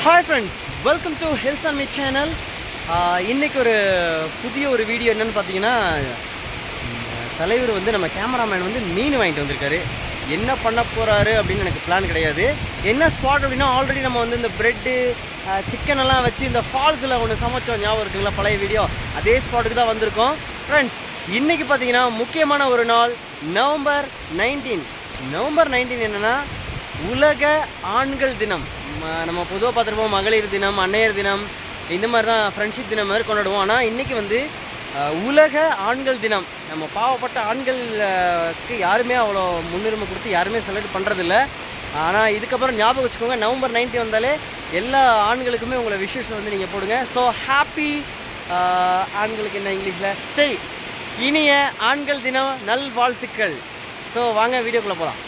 Hi friends welcome to health and me channel இன்னைக்கு ஒரு புதிய ஒரு வீடியோ என்னன்னு பார்த்தீங்கன்னா உம், தலைவர் வந்து நம்ம கேமராமேன் வந்து மீன் வாங்கிட்டு வந்திருக்காரு என்ன பண்ண போறாரு அப்படின்னு எனக்கு பிளான் கிடையாது என்ன ஸ்பாட் அப்படின்னா ஆல்ரெடி நம்ம வந்து இந்த பிரெட்டு சிக்கன் எல்லாம் வச்சு இந்த ஃபால்ஸில் ஒன்று சமைச்சோம் ஞாபகம் இருக்குங்களா பழைய வீடியோ அதே ஸ்பாட்டுக்கு தான் வந்திருக்கோம் ஃப்ரெண்ட்ஸ் இன்னைக்கு பார்த்தீங்கன்னா முக்கியமான ஒரு நாள் நவம்பர் நைன்டீன் நவம்பர் நைன்டீன் என்னன்னா உலக ஆண்கள் தினம் ம- நம்ம பொதுவாக பார்த்துருப்போம் மகளிர் தினம் அன்னையர் தினம் இந்த மாதிரி தான் ஃப்ரெண்ட்ஷிப் தினம் மாதிரி கொண்டாடுவோம் ஆனால் இன்னைக்கு வந்து அஹ், உலக ஆண்கள் தினம் நம்ம பாவப்பட்ட ஆண்களுக்கு யாருமே அவ்வளோ முன்னுரிமை கொடுத்து யாருமே செலக்ட் பண்ணுறதில்ல ஆனால் இதுக்கப்புறம் ஞாபகம் வச்சுக்கோங்க நவம்பர் 19 வந்தாலே எல்லா ஆண்களுக்குமே உங்களை விஷஸ் வந்து நீங்கள் போடுங்க ஸோ ஹாப்பி ஆண்களுக்கு என்ன இங்கிலீஷில் சரி இனிய ஆண்கள் தினம் நல் வாழ்த்துக்கள் ஸோ வாங்க வீடியோக்குள்ளே போகலாம்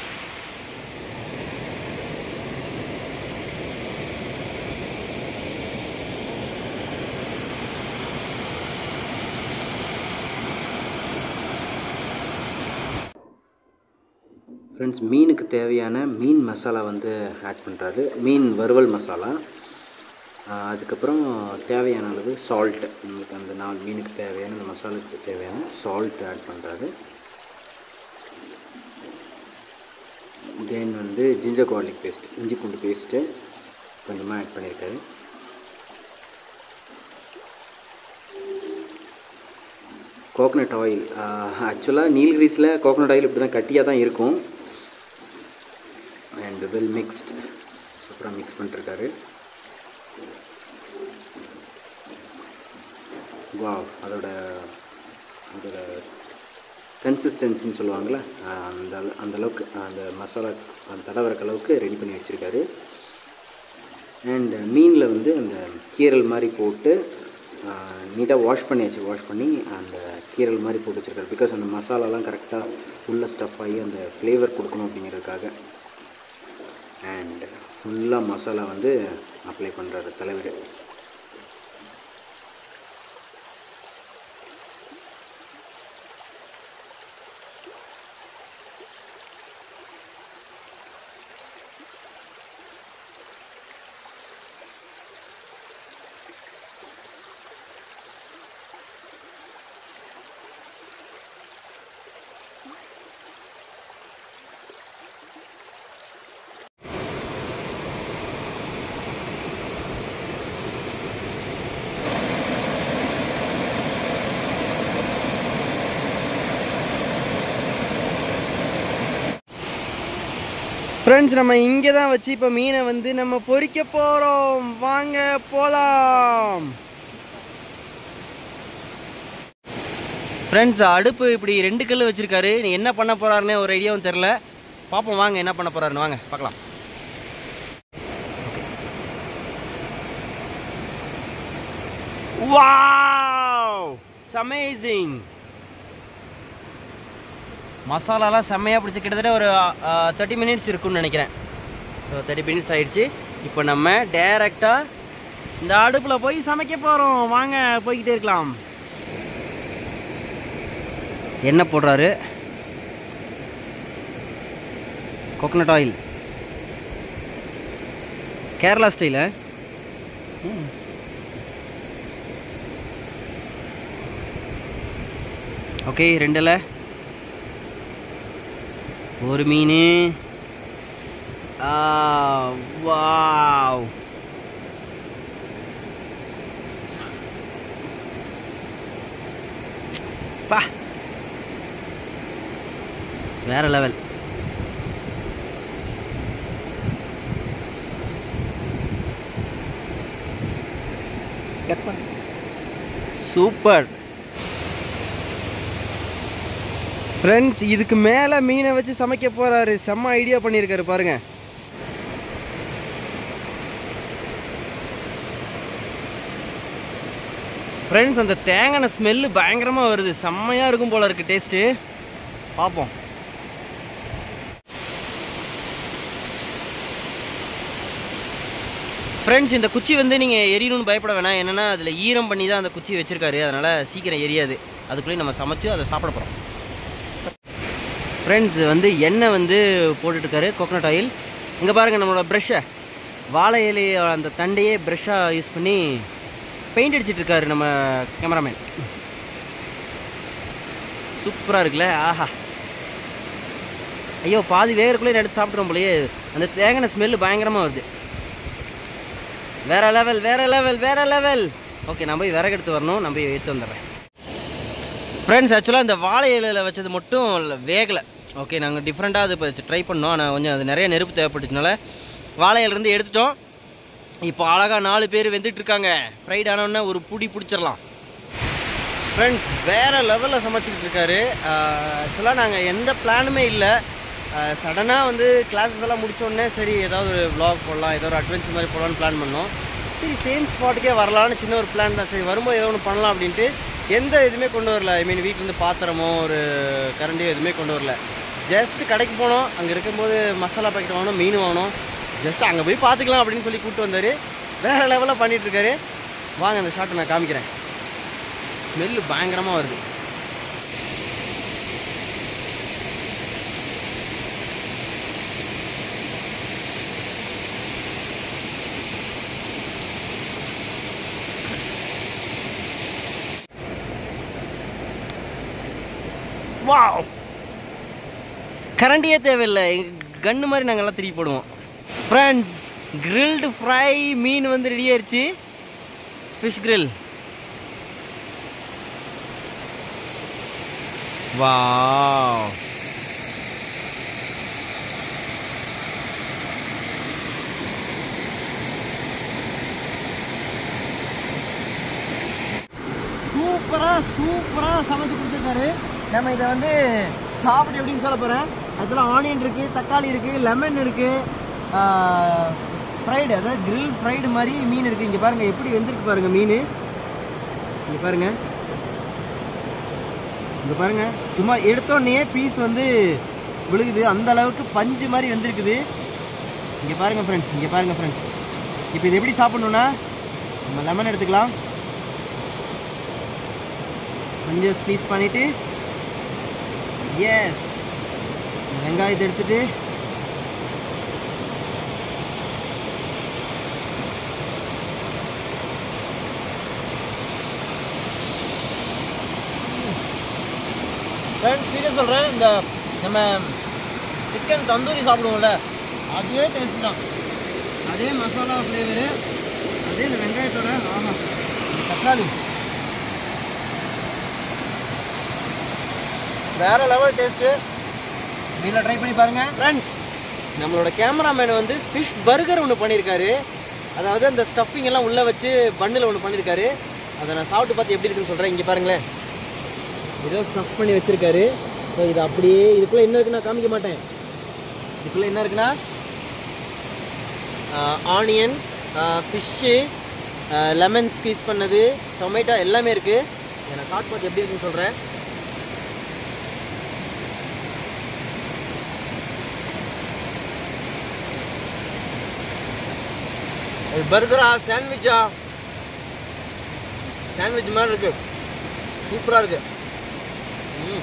ஃப்ரெண்ட்ஸ் மீனுக்கு தேவையான மீன் மசாலா வந்து ஆட் பண்ணுறாரு மீன் வறுவல் மசாலா ஆஹ் அதுக்கப்புறம் தேவையான அளவு சால்ட் நம்மளுக்கு அந்த நாலு மீனுக்கு தேவையான அந்த மசாலாவுக்கு தேவையான சால்ட் ஆட் பண்ணுறாரு தென் வந்து ஜிஞ்சர் garlic பேஸ்ட் இஞ்சி பூண்டு பேஸ்ட்டு கொஞ்சமாக ஆட் பண்ணியிருக்காரு கோகனட் ஆயில் ஆக்சுவலாக நீல்கிரீஸில் கோகனட் ஆயில் இப்படி தான் கட்டியாக தான் இருக்கும் அண்ட் வெல் மிக்ஸ்ட் சூப்பராக மிக்ஸ் பண்ணிட்டுருக்காரு வாவ் அதோட அதோட கன்சிஸ்டன்சின்னு சொல்லுவாங்கள்ல ஆஹ் அந்த அள- அந்த அளவுக்கு அந்த மசாலா அந்த தடவரக்க அளவுக்கு ரெடி பண்ணி வச்சுருக்காரு அண்ட் மீனில் வந்து அந்த கீரல் மாதிரி போட்டு நீட்டாக வாஷ் பண்ணியாச்சு வாஷ் பண்ணி அந்த கீரல் மாதிரி போட்டு வச்சுருக்காரு பிகாஸ் அந்த மசாலாலாம் கரெக்டாக உள்ள ஸ்டஃப் ஆகி அந்த ஃப்ளேவர் கொடுக்கணும் அப்படிங்கிறதுக்காக அண்ட் ஃபுல்லாக மசாலா வந்து அப்ளை பண்ணுறாரு தலைவர் ஃப்ரெண்ட்ஸ் நம்ம இங்கே தான் வச்சு இப்போ மீனை வந்து நம்ம பொரிக்க போகிறோம் வாங்க போகலாம் ஃப்ரெண்ட்ஸ் அடுப்பு இப்படி ரெண்டு கல் வச்சிருக்காரு நீ என்ன பண்ண போறாருன்னு ஒரு ஐடியாவும் தெரில பார்ப்போம் வாங்க என்ன பண்ண போறாருன்னு வாங்க பார்க்கலாம் வாவ் இட்ஸ் அமேசிங் மசாலாலாம் செம்மையாக பிடிச்சி கிட்டத்தட்ட ஒரு தேர்ட்டி மினிட்ஸ் இருக்கும்னு நினைக்கிறேன் ஸோ தேர்ட்டி மினிட்ஸ் ஆயிடுச்சு இப்போ நம்ம டேரெக்டாக இந்த அடுப்பில் போய் சமைக்க போகிறோம் வாங்க போய்கிட்டே இருக்கலாம் என்ன போடுறாரு கோகனட் ஆயில் கேரளா ஸ்டைல ஓகே ரெண்டில் ஒரு மீன் வாவ் பா வேற லெவல் சூப்பர் ஃப்ரெண்ட்ஸ் இதுக்கு மேலே மீனை வச்சு சமைக்க போறாரு செம்ம ஐடியா பண்ணியிருக்காரு பாருங்க ஃப்ரெண்ட்ஸ் அந்த தேங்காய் ஸ்மெல்லு பயங்கரமாக வருது செம்மையாக இருக்கும் போல இருக்கு டேஸ்ட்டு பார்ப்போம் ஃப்ரெண்ட்ஸ் இந்த குச்சி வந்து நீங்கள் எரியணும்னு பயப்பட வேணாம் என்னென்னா அதில் ஈரம் பண்ணி தான் அந்த குச்சி வச்சிருக்காரு அதனால் சீக்கிரம் எரியாது அதுக்குள்ளேயும் நம்ம சமைச்சு அதை சாப்பிட போகிறோம் ஃப்ரெண்ட்ஸ் வந்து எண்ணெய் வந்து போட்டுட்ருக்காரு கோகனட் ஆயில் இங்கே பாருங்கள் நம்மளோட ப்ரெஷ்ஷை வாழை இலையோட அந்த தண்டையே ப்ரெஷ்ஷாக யூஸ் பண்ணி பெயிண்ட் அடிச்சிட்டு இருக்காரு நம்ம கேமராமேன் சூப்பராக இருக்குல்ல ஆஹா ஐயோ பாதி வேகக்குள்ளே எடுத்து சாப்பிட்றோம் போலயே அந்த தேங்கின ஸ்மெல்லு பயங்கரமாக வருது வேற லெவல் வேற லெவல் வேற லெவல் ஓகே நான் போய் விறகு எடுத்து வரணும் நான் போய் எடுத்து வந்துடுறேன் ஃப்ரெண்ட்ஸ் ஆக்சுவலாக இந்த வாழை இலையில் வச்சது மட்டும் வேகலை ஓகே நாங்கள் டிஃப்ரெண்ட்டாக அது இப்போ ட்ரை பண்ணோம் ஆனால் கொஞ்சம் அது நிறைய நெருப்பு தேவைப்பட்டுச்சுனால வாழை இலையிலேருந்து எடுத்துட்டோம் இப்போ அழகாக நாலு பேர் வெந்துட்டு இருக்காங்க ஃப்ரைட் ஆனோடனே ஒரு புடி பிடிச்சிடலாம் ஃப்ரெண்ட்ஸ் வேறு லெவலில் சமைச்சிக்கிட்டு இருக்காரு ஆக்சுவலாக நாங்கள் எந்த பிளானுமே இல்லை சடனாக வந்து கிளாஸஸ் எல்லாம் முடிச்ச உடனே சரி ஏதாவது ஒரு vlog போடலாம் ஏதோ ஒரு அட்வென்ச்சர் மாதிரி போடலான்னு பிளான் பண்ணோம் சரி சேம் ஸ்பாட்டுக்கே வரலான்னு சின்ன ஒரு பிளான் தான் சரி வரும்போது ஏதோ ஒன்று பண்ணலாம் அப்படின்ட்டு எந்த இதுவுமே கொண்டு வரல ஐ மீன் வீட்டிலேருந்து பாத்திரமோ ஒரு கரண்டியோ எதுவுமே கொண்டு வரல ஜஸ்ட் கடைக்கு போனோம் அங்கே இருக்கும்போது மசாலா பாக்கெட் வாங்கணும் மீன் வாங்கணும் ஜஸ்ட் அங்கே போய் பார்த்துக்கலாம் அப்படின்னு சொல்லி கூப்பிட்டு வந்தார் வேறு லெவலில் பண்ணிட்டு இருக்காரு வாங்க அந்த ஷாட்டை நான் காமிக்கிறேன் ஸ்மெல்லு பயங்கரமாக வருது வாவ் கரண்டியே தேவையில்லை கன்று மாதிரி நாங்கள் எல்லாம் திருப்பி போடுவோம் ஃப்ரெண்ட்ஸ் கிரில்டு ஃப்ரை மீன் வந்து ரெடி ஆயிடுச்சு ஃபிஷ் grill வாவ் சூப்பராக சூப்பராக சமைச்சு கொடுத்துருக்காரு நம்ம இதை வந்து சாப்பிட்டு எப்படின்னு சொல்ல போகிறேன் ஆக்சுவலாக ஆனியன் இருக்குது தக்காளி இருக்குது லெமன் இருக்குது ஃப்ரைடு அதாவது grill ஃப்ரைடு மாதிரி மீன் இருக்குது இங்கே பாருங்கள் எப்படி வெந்திருக்கு பாருங்கள் மீன் இங்கே பாருங்கள் இங்கே பாருங்க சும்மா எடுத்தோடனே பீஸ் வந்து விழுகுது அந்த அளவுக்கு பஞ்சு மாதிரி வந்திருக்குது இங்கே பாருங்க ஃப்ரெண்ட்ஸ் இங்கே பாருங்க ஃப்ரெண்ட்ஸ் இப்போ இது எப்படி சாப்பிடணும்னா நம்ம லெமன் எடுத்துக்கலாம் கொஞ்சம் ஸ்க்வீஸ் பண்ணிட்டு எஸ் வெங்காயத்தை எடுத்துட்டு ஃப்ரெண்ட்ஸ் சீரியஸ் சொல்கிறேன் இந்த நம்ம சிக்கன் தந்தூரி சாப்பிடுவோம்ல அதே டேஸ்ட் தான் அதே மசாலா ஃப்ளேவரு அதே இந்த வெங்காயத்தோட ஆஹா இந்த தக்காளி வேற லெவல் டேஸ்ட்டு வீட்டில் ட்ரை பண்ணி பாருங்க ஃப்ரெண்ட்ஸ் நம்மளோட கேமராமேன் வந்து ஃபிஷ் பர்கர் ஒன்று பண்ணியிருக்காரு அதாவது அந்த ஸ்டஃபிங் எல்லாம் உள்ளே வச்சு பன்னில் ஒன்று பண்ணியிருக்காரு அதை நான் சாப்பிட்டு பார்த்து எப்படி இருக்குன்னு சொல்கிறேன் இங்கே பாருங்களேன் ஏதோ ஸ்டஃப் பண்ணி வச்சிருக்காரு ஸோ இது அப்படியே இதுக்குள்ளே என்ன இருக்குன்னு நான் காமிக்க மாட்டேன் இதுக்குள்ளே என்ன இருக்குன்னா ஆனியன் ஃபிஷ்ஷு லெமன் ஸ்queeze பண்ணது டொமேட்டோ எல்லாமே இருக்குது இதை நான் சாப்பிட்டு பார்த்து எப்படி இருக்குன்னு சொல்கிறேன் இது பர்கரா சாண்ட்விச்சா சாண்ட்விச் மாதிரி இருக்கு சூப்பராக இருக்கு ம்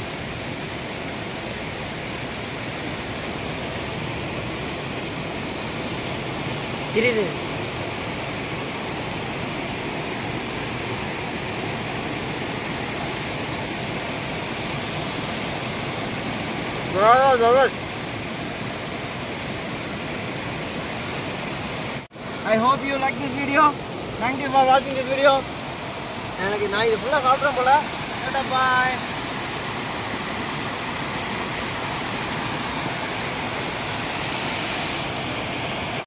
தெரியுது I hope you like this video. Thank you for watching this video. எனக்கு நான் இது ஃபுல்லாக சாப்பிட்றேன் போல பாய்